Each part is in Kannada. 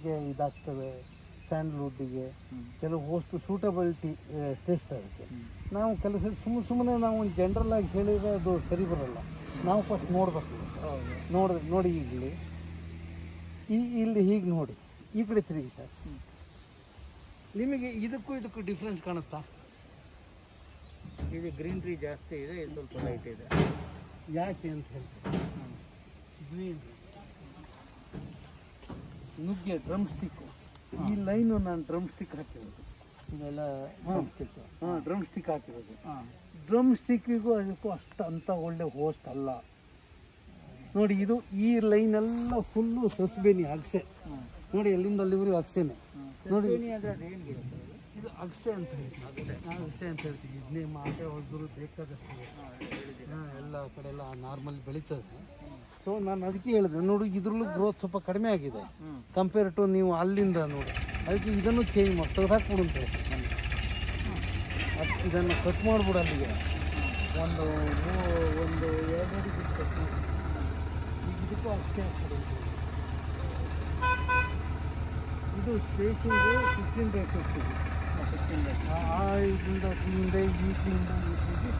ಕಲರ್ಗೆ ಇದಾಗ್ತವೆ ಸ್ಯಾಂಡ್ಲ್ವುಡ್ಡಿಗೆ ಕೆಲವು ವಸ್ತು ಸೂಟಬಿಲಿಟಿ ಟೇಸ್ಟ್ ಅದಕ್ಕೆ ನಾವು ಕೆಲಸ ಸುಮ್ಮನೆ ಸುಮ್ಮನೆ ನಾವು ಒಂದು ಜನರಲ್ ಆಗಿ ಹೇಳಿದ್ರೆ ಅದು ಸರಿ ಬರಲ್ಲ ನಾವು ಫಸ್ಟ್ ನೋಡ್ಬೇಕು ಹೌದು ನೋಡ್ ನೋಡಿ ಇಲ್ಲಿ ಈ ಇಲ್ಲಿ ಹೀಗೆ ನೋಡಿ ಈ ಕಡೆ ತಿರುಗಿ ಸರ್ ನಿಮಗೆ ಇದಕ್ಕೂ ಇದಕ್ಕೂ ಡಿಫ್ರೆನ್ಸ್ ಕಾಣುತ್ತಾ ಇದು ಗ್ರೀನ್ರಿ ಜಾಸ್ತಿ ಇದೆ ಇದು ಸ್ವಲ್ಪ ಲೈಟ್ ಇದೆ ಯಾಕೆ ಅಂತ ಹೇಳ್ತೀನಿ ಗ್ರೀನ್ ನುಗ್ಗೆ ಡ್ರಮ್ ಸ್ಟಿಕ್ಕು ಈ ಲೈನು ನಾನು ಡ್ರಮ್ ಸ್ಟಿಕ್ ಹಾಕಿರೋದು ಇದೆಲ್ಲ ಹಾಂ ಸಿಕ್ತು ಹಾಂ ಡ್ರಮ್ ಸ್ಟಿಕ್ ಹಾಕಿರೋದು ಹಾಂ ಡ್ರಮ್ ಸ್ಟಿಕ್ಕಿಗೂ ಅದಕ್ಕೂ ಅಷ್ಟು ಅಂತ ಒಳ್ಳೆ ಹೋಸ್ಟ್ ಅಲ್ಲ ನೋಡಿ ಇದು ಈ ಲೈನ್ ಎಲ್ಲ ಫುಲ್ಲು ಸಸ್ಬೇನಿ ಅಗಸೆ ಹಾಂ ನೋಡಿ ಎಲ್ಲಿಂದ ಅಲ್ಲಿವರೆಗೂ ಅಗಸೆನೆ ನೋಡಿ ಅಂದರೆ ಅದು ಏನಿರುತ್ತೆ ಅದು? ಇದು ಅಗಸೆ ಅಂತ ಹೇಳ್ತೀವಿ ಅಗಸೆ ಅಂತ ಹೇಳ್ತೀವಿ ಇದನ್ನೇ ಮಾತೆ ಹೊಡೆದ್ರು ಬೇಕಾದಷ್ಟು ಇದೆ. ಹಾಂ, ಹೇಳಿದ್ದೀರಾ. ಹಾ, ಎಲ್ಲ ಕಡೆ ಎಲ್ಲ ನಾರ್ಮಲ್ ಬೆಳೀತದೆ ಸೊ ನಾನು ಅದಕ್ಕೆ ಹೇಳಿದೆ ನೋಡಿ ಇದ್ರಲ್ಲೂ ಗ್ರೋತ್ ಸ್ವಲ್ಪ ಕಡಿಮೆ ಆಗಿದೆ ಹ್ಮ್. ಕಂಪೇರ್ ಟು ನೀವು ಅಲ್ಲಿಂದ ನೋಡಿ ಅದಕ್ಕೆ ಇದನ್ನು ಚೇಂಜ್ ಮಾಡಿ ತೆಗೆದಾಕ್ಬಿಡು ಅಂತ ಹೇಳ್ತೀನಿ ನನಗೆ ಅದು ಇದನ್ನು ಕಟ್ ಮಾಡ್ಬಿಡು ಅಲ್ಲಿಗೆ ಒಂದು ಮೂ- ಒಂದು ಎರಡು ಅಡಿ ಬಿಟ್ಟು ಕಟ್ ಮಾಡಿ ಈಗ ಇದಕ್ಕೂ ಅಷ್ಟೇ ಆಗ್ತದೆ ಅಂತ ಹೇಳಿ. ಇದು ಸ್ಪೇಸಿಂಗು ಫಿಫ್ಟೀನ್ ಬೈ ಫಿಫ್ಟಿ ಹಾಂ, 15 days. ಆ ಇದರಿಂದ ಹಿಂದೆ ಈ ಹಿಂದೆ ಈ ಹಿಂದೆ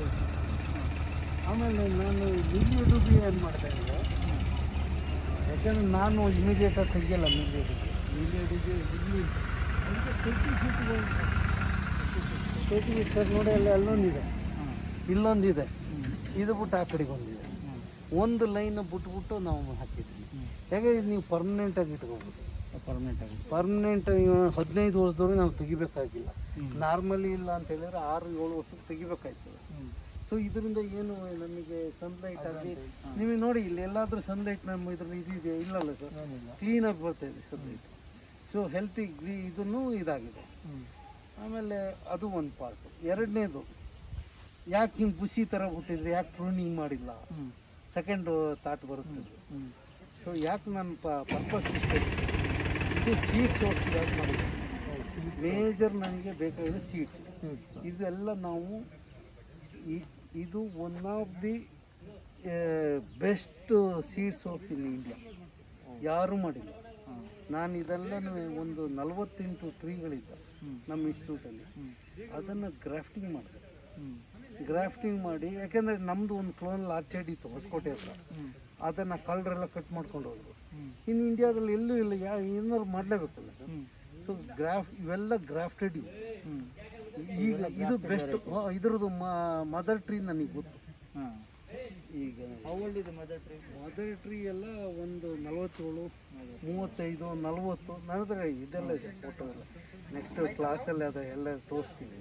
ಆಮೇಲೆ ನಾನು ಮಿಲಿಯಡುಗೆ ಏನು ಮಾಡ್ತಾ ಇದ್ದೆ ಯಾಕಂದ್ರೆ ನಾನು ಇಮಿಡಿಯೇಟಾಗಿ ತೆಗಿಯಲ್ಲ ಮಿಲಿಯಡುಗೆ ಮಿಲಿಯಡುಗೆ ಇಲ್ಲಿ ಅದಕ್ಕೆ ತರ್ಟಿ ಫೀಟ್ಗಳು ತರ್ಟಿ ಫೀಟ್ ಸರ್ ನೋಡಿ ಅಲ್ಲಿ ಅಲ್ಲೊಂದಿದೆ ಹಾಂ. ಇಲ್ಲೊಂದಿದೆ ಹ್ಮ್. ಇದು ಬಿಟ್ಟು ಆ ಕಡೆಗೆ ಒಂದಿದೆ ಹ್ಮ್. ಒಂದು ಲೈನ್ ಬಿಟ್ಬಿಟ್ಟು ನಾವು ಹಾಕಿದ್ವಿ ಹ್ಮ್. ಹೇಗೆ ನೀವು ಪರ್ಮನೆಂಟಾಗಿ ಇಟ್ಕೋಬೋದು ಪರ್ಮನೆಂಟ್ ಆಗುತ್ತೆ ಪರ್ಮನೆಂಟ್ ಹದಿನೈದು ವರ್ಷದವರೆಗೆ ನಾವು ತೆಗಿಬೇಕಾಗಿಲ್ಲ ಹ್ಮ್. ನಾರ್ಮಲಿ ಇಲ್ಲ ಅಂತ ಹೇಳಿದ್ರೆ ಆರು ಏಳು ವರ್ಷಕ್ಕೆ ತೆಗಿಬೇಕಾಯ್ತದೆ ಹ್ಮ್. ಸೊ ಇದರಿಂದ ಏನು ನಮಗೆ ಸನ್ಲೈಟ್ ಆಗಿ ಹಾ. ನೀವು ನೋಡಿ ಇಲ್ಲಿ ಎಲ್ಲಾದ್ರೂ ಸನ್ಲೈಟ್ ನಮ್ಮ ಇದ್ರಲ್ಲಿ ಇದಿದೆ ಇಲ್ಲಲ್ಲ ಸರ್ ಏನಿಲ್ಲ ಕ್ಲೀನಾಗಿ ಬರ್ತಾ ಇದೆ ಸನ್ಲೈಟ್ ಸೊ ಹೆಲ್ತಿ ಗ್ರೀ ಇದನ್ನು ಇದಾಗಿದೆ ಹ್ಮ್. ಆಮೇಲೆ ಅದು ಒಂದು ಪಾರ್ಟ್ ಎರಡನೇದು ಯಾಕೆ ಹಿಂಗೆ ಬುಸಿ ಥರ ಹುಟ್ಟಿದ್ರೆ ಯಾಕೆ ಪ್ರೂನಿಂಗ್ ಮಾಡಿಲ್ಲ ಹ್ಮ್. ಸೆಕೆಂಡ್ ತಾಟ್ ಬರುತ್ತೆ ಹ್ಮ್. ಸೊ ಯಾಕೆ ನನ್ನ ಪರ್ಪಸ್ ಇಷ್ಟೇ ಇದು ಸೀಡ್ ಸೋರ್ಸ್ ಯಾಕೆ ಮಾಡಿದೆ ಮೇಜರ್ ನನಗೆ ಬೇಕಾಗಿರೋ ಸೀಡ್ಸ್ ಇದೆಲ್ಲ ನಾವು ಈ- ಇದು one of the best seed source in India ಯಾರೂ ಮಾಡಿಲ್ಲ ಹಾಂ. ನಾನು ಇದೆಲ್ಲನೂ ಒಂದು ನಲವತ್ತೆಂಟು ಟ್ರೀಗಳಿದ್ದ ಹ್ಮ್. ನಮ್ಮ ಇನ್ಸ್ಟಿಟ್ಯೂಟಲ್ಲಿ ಹ್ಮ್. ಅದನ್ನು ಗ್ರಾಫ್ಟಿಂಗ್ ಮಾಡಿದೆ ಹ್ಮ್. ಗ್ರಾಫ್ಟಿಂಗ್ ಮಾಡಿ ಯಾಕೆಂದರೆ ನಮ್ಮದು ಒಂದು ಕ್ಲೋನಲ್ ಆರ್ಚರ್ಡ್ ಇತ್ತು ಹೊಸಕೋಟೆ ಹತ್ರ ಹ್ಮ್. ಅದನ್ನು ಕಳ್ಳರೆಲ್ಲ ಕಟ್ ಮಾಡ್ಕೊಂಡು ಹೋದ್ರು ಹ್ಮ್. ಇನ್ನು ಇಂಡಿಯಾದಲ್ಲಿ ಎಲ್ಲೂ ಇಲ್ಲ ಯಾ ಏನಾದ್ರು ಮಾಡಲೇಬೇಕಲ್ಲ ಸರ್ ಹ್ಮ್. ಸೊ ಗ್ರಾಫ್ ಇವೆಲ್ಲ ಗ್ರಾಫ್ಟೆಡ್ ಇವು ಹ್ಮ್. ಈಗ ಇದು ಬೆಸ್ಟ್ ಇದ್ರದ್ದು ಮದರ್ ಟ್ರೀ ನನಗೆ ಗೊತ್ತು ಹಾಂ. ಈಗ How old is the mother tree? Mother tree ಎಲ್ಲ ಒಂದು ನಲವತ್ತೇಳು ಮೂವತ್ತೈದು ನಲವತ್ತು ನನ್ನ ಹತ್ರ ಇದೆಲ್ಲ ಇದೆ ಫೋಟೋ ಎಲ್ಲ ನೆಕ್ಸ್ಟ್ ಕ್ಲಾಸಲ್ಲಿ ಅದ ಎಲ್ಲ ತೋರಿಸ್ತೀನಿ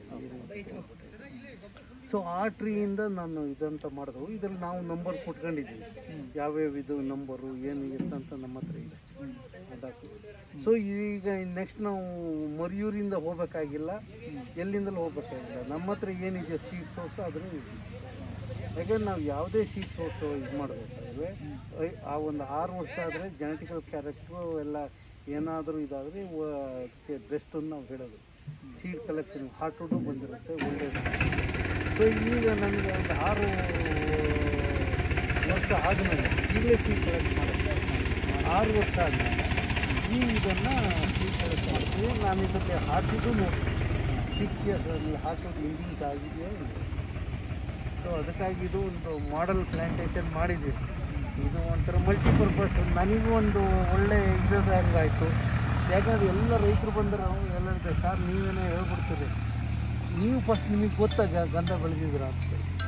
ಸೊ ಆ ಟ್ರೀಯಿಂದ ನಾನು ಇದಂತ ಮಾಡಿದವು ಇದ್ರಲ್ಲಿ ನಾವು ನಂಬರ್ ಕೊಟ್ಕೊಂಡಿದ್ದೀವಿ ಯಾವ್ಯಾವ ಇದು ನಂಬರು ಏನು ಎಷ್ಟಂತ ನಮ್ಮ ಹತ್ರ ಇದೆ ಹ್ಮ್. ಅದಾಕು ಸೊ ಈಗ ನೆಕ್ಸ್ಟ್ ನಾವು ಮರಿಯೂರಿಂದ ಹೋಗ್ಬೇಕಾಗಿಲ್ಲ ಎಲ್ಲಿಂದಲೂ ಹೋಗ್ಬೇಕಾಗಿಲ್ಲ ನಮ್ಮ ಹತ್ರ ಏನಿದೆ ಸೀಡ್ ಸೋರ್ಸ್ ಅದ್ರ ಯಾಕಂದ್ರೆ ನಾವು ಯಾವುದೇ ಸೀಡ್ ಸೋರ್ಸ್ ಇದು ಮಾಡಬೇಕಾದ್ರೆ ಆ ಒಂದು ಆರು ವರ್ಷ ಆದರೆ ಜೆನೆಟಿಕಲ್ ಕ್ಯಾರೆಕ್ಟ್ರು ಎಲ್ಲ ಏನಾದರೂ ಇದಾದರೆ ಅದಕ್ಕೆ ಬೆಸ್ಟನ್ನು ನಾವು ಹೇಳೋದು ಸೀಡ್ ಕಲೆಕ್ಷನ್ ಹಾರ್ಟ್ವುಡ್ಡು ಬಂದಿರುತ್ತೆ ಒಳ್ಳೆಯದು ಸೊ ಈಗ ನನಗೆ ಒಂದು ಆರು ವರ್ಷ ಆದಮೇಲೆ ಈಗಲೇ ಸೀಡ್ ಕಲೆಕ್ಟ್ ಮಾಡೋದು ಆರು ವರ್ಷ ಆದಮೇಲೆ ಈ ಇದನ್ನು ಸೀಡ್ ಕಲೆಕ್ಟ್ ಮಾಡ್ತೀವಿ ನಾನು ಇದಕ್ಕೆ ಹಾಕಿದ್ದು ನೋಡ್ತೀನಿ ಸಿಕ್ಸ್ ಇಯರ್ಸ್ ಅಲ್ಲಿ ಹಾಕೋದು ಇಂಡಿಂಗ್ಸ್ ಆಗಿದೆಯೋ ಇಲ್ಲ ಸೊ ಅದಕ್ಕಾಗಿ ಇದು ಒಂದು ಮಾಡೆಲ್ ಪ್ಲಾಂಟೇಶನ್ ಮಾಡಿದ್ದೀವಿ ಇದು ಒಂಥರ ಮಲ್ಟಿಪರ್ಪಸ್ ನನಗೂ ಒಂದು ಒಳ್ಳೆ ಇದಾದಂಗಾಯಿತು ಯಾಕಂದ್ರೆ ಎಲ್ಲ ರೈತರು ಬಂದರು ಎಲ್ಲ ಸರ್ ನೀವೇನೋ ಹೇಳ್ಬಿಡ್ತೀರಿ ನೀವು ಫಸ್ಟ್ ನಿಮಗೆ ಗೊತ್ತಾಗ ಗಂಧ ಬೆಳೆದಿದ್ದೀರಾ ಅಂತ